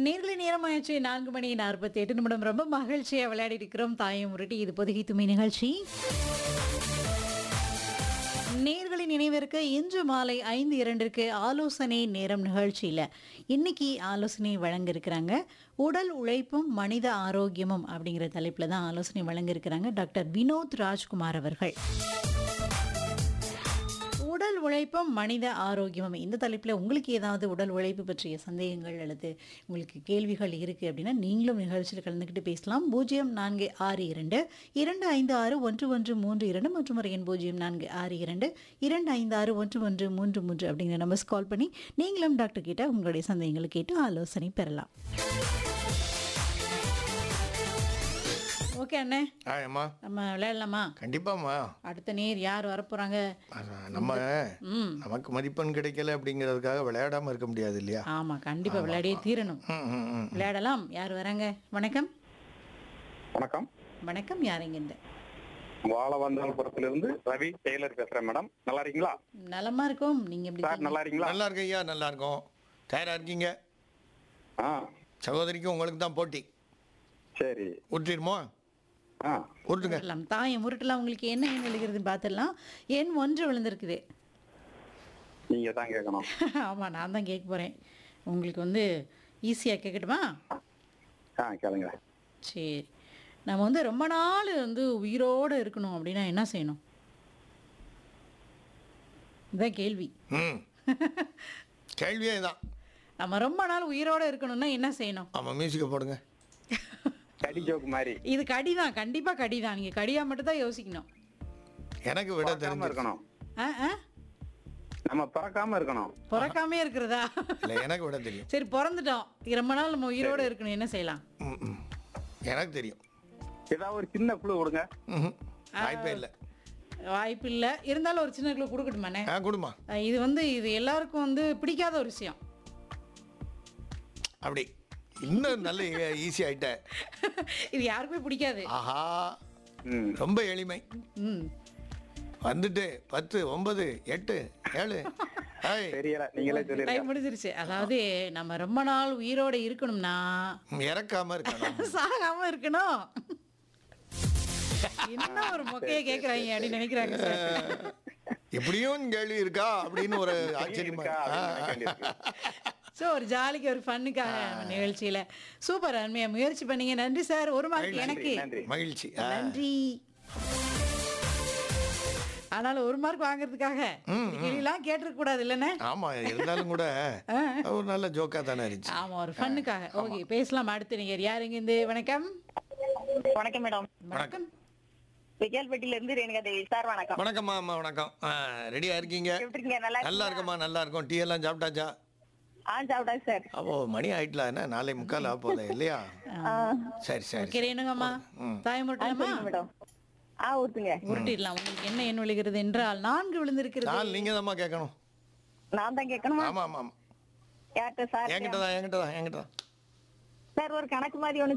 நேர்களை நேரமாயிடுச்சு நான்கு மணி நாற்பத்தி எட்டு நிமிடம் ரொம்ப மகிழ்ச்சியா விளையாடி இருக்கிறோம் தாயம் உருட்டி இது பொதுகை துமி நிகழ்ச்சி நேர்களின் நினைவிற்கு இன்று மாலை ஐந்து இரண்டிற்கு ஆலோசனை நேரம் நிகழ்ச்சியில் இன்னைக்கு ஆலோசனை வழங்க இருக்கிறாங்க உடல் உழைப்பும் மனித ஆரோக்கியமும் அப்படிங்கிற தலைப்பில் தான் ஆலோசனை வழங்க இருக்கிறாங்க டாக்டர் வினோத் ராஜ்குமார் அவர்கள் உடல் உழைப்பும் மனித ஆரோக்கியமும் இந்த தலைப்பில் உங்களுக்கு ஏதாவது உடல் உழைப்பு பற்றிய சந்தேகங்கள் அல்லது உங்களுக்கு கேள்விகள் இருக்குது அப்படின்னா நீங்களும் நிகழ்ச்சியில் கலந்துக்கிட்டு பேசலாம் பூஜ்ஜியம் நான்கு ஆறு இரண்டு இரண்டு ஐந்து ஆறு ஒன்று ஒன்று மூன்று இரண்டு மற்றும் ஒரு எண் பூஜ்ஜியம் நான்கு ஆறு இரண்டு இரண்டு ஐந்து ஆறு ஒன்று ஒன்று மூன்று மூன்று அப்படிங்கிற நம்பர்ஸ் கால் பண்ணி நீங்களும் டாக்டர் கிட்ட உங்களுடைய சந்தேகங்களை கேட்டு ஆலோசனை பெறலாம் ஓகே அண்ணே ஆ அம்மா நம்ம விளையாடலாமா கண்டிப்பாம்மா அடுத்த நேர் யார் வரப்போகிறாங்க அதான் நம்ம ம் நமக்கு மதிப்பெண் கிடைக்கல அப்படிங்கிறதுக்காக விளையாடாம இருக்க முடியாது இல்லையா ஆமா கண்டிப்பா விளையாடியே தீரணும் ம், ம், ம். விளையாடலாம் யார் வராங்க வணக்கம் வணக்கம் வணக்கம் யாருங்க இந்த வாழவந்தாள்புரத்திலிருந்து ரவி டெய்லர் பேசுறேன் மேடம் நல்லா இருக்கீங்களா நலமா இருக்கும் நீங்க எப்படி சார் இருக்கீங்க? நல்லா இருக்கீங்களா நல்லா இருக்கு ஐயா நல்லா இருக்கும் தயாரா இருக்கீங்க ஆ சகோதரிக்கு உங்களுக்கு தான் போட்டி சரி உருட்டிடுமோ ஆ உருட்டுங்க உருட்டலாம் தாயம் உருட்டலாம் உங்களுக்கு என்ன எண் விழுகிறதுன்னு பார்த்துடலாம் எண் ஒன்று விழுந்திருக்குது நீங்க தான் கேட்கணும் ஆமா நான் தான் கேட்க போறேன் உங்களுக்கு வந்து ஈஸியா கேட்கட்டுமா ஆ கேளுங்க சரி நம்ம வந்து ரொம்ப நாள் வந்து உயிரோடு இருக்கணும் அப்படின்னா என்ன செய்யணும் இதான் கேள்வி ம் கேள்வியே தான் நம்ம ரொம்ப நாள் உயிரோடு இருக்கணும்னா என்ன செய்யணும் ஆமாம் மியூசிக்கை போடுங்க கடி ஜோக்கு மாதிரி இது கடி தான் கண்டிப்பாக கடி தான் நீங்கள் கடியாக மட்டும் தான் யோசிக்கணும் எனக்கு விட பிறக்காம தெரிஞ்சு இருக்கணும் ஆ ஆ நம்ம பிறக்காம இருக்கணும் பிறக்காமே இருக்கிறதா இல்லை எனக்கு விட தெரியும் சரி பிறந்துட்டோம் ரொம்ப நாள் நம்ம உயிரோடு இருக்கணும் என்ன செய்யலாம் ம், ம். எனக்கு தெரியும் ஏதாவது ஒரு சின்ன குழு கொடுங்க ம்ஹும். வாய்ப்பே இல்லை வாய்ப்பு இல்லை இருந்தாலும் ஒரு சின்ன கிலோ கொடுக்கட்டுமாண்ணே ஆ கொடுமா அஹ் இது வந்து இது எல்லாருக்கும் வந்து பிடிக்காத ஒரு விஷயம் அப்படி இன்னும் நல்ல ஈஸி ஆயிட்ட இது யாருக்குமே பிடிக்காது ஆஹா ம் ரொம்ப எளிமை ம் வந்துட்டு பத்து ஒன்பது எட்டு ஏழு ஏய், தெரியல நீங்களே சொல்லிருங்க டைம் முடிஞ்சிருச்சு அதாவது நம்ம ரொம்ப நாள் உயிரோட இருக்கணும்னா இறக்காம இருக்கணும் சாகாம இருக்கணும் என்ன ஒரு மொக்கைய கேக்குறாங்க அப்படின்னு நினைக்கிறாங்க சார் எப்படியும் கேள்வி இருக்கா அப்படின்னு ஒரு ஆச்சரியமா இருக்கா ஆ, அப்படின்னு நினைக்க வேண்டியிருக்கு. ஸோ ஒரு ஜாலிக்கு ஒரு ஃபன்னுக்காக நம்ம நிகழ்ச்சியில சூப்பர் அருமையா முயற்சி பண்ணீங்க நன்றி சார் ஒரு மார்க் எனக்கு நன்றி மகிழ்ச்சி ஆ. நன்றி ஆனாலும் ஒரு மார்க் வாங்குறதுக்காக கேள்விலாம் கேட்டிருக்க கூடாது இல்லைண்ணே ஆமா இருந்தாலும் கூட ஒரு நல்ல ஜோக்கா தானே இருந்துச்சு ஆமா ஒரு ஃபன்னுக்காக ஓகே பேசலாம் அடுத்து நீங்க யாருங்க இந்த வணக்கம் வணக்கம் மேடம் வணக்கம் விஜயல்பட்டியில இருந்து ரேணுகா தேவி சார் வணக்கம் வணக்கம்மா அம்மா வணக்கம் ரெடியா இருக்கீங்க எப்படி இருக்கீங்க நல்லா நல்லா இருக்கம்மா நல்லா இருக்கும் டீ எல்லாம் சாப்பிட்டாச்சா ஆ சாப்பிட்டா சார் அப்போ மணி ஆயிட்டலாம் என்ன நாளை முக்கால் ஆக போதே இல்லையா சரி சரி ஓகே ரேணுங்கம்மா தாயம் உருட்டலாமா மேடம் ஆ ஊத்துங்க உருட்டிடலாம் உங்களுக்கு என்ன எண் விழுகிறது என்றால் நான்கு விழுந்திருக்கிறது நாள் நீங்க தான்மா கேட்கணும் நான் தான் கேட்கணுமா ஆமா ஆமா ஆமா யார்கிட்ட சார் என்கிட்ட தான் என்கிட்ட தான் என்கிட்ட தான் சார் ஒரு கணக்கு மாதிரி ஒண்ணு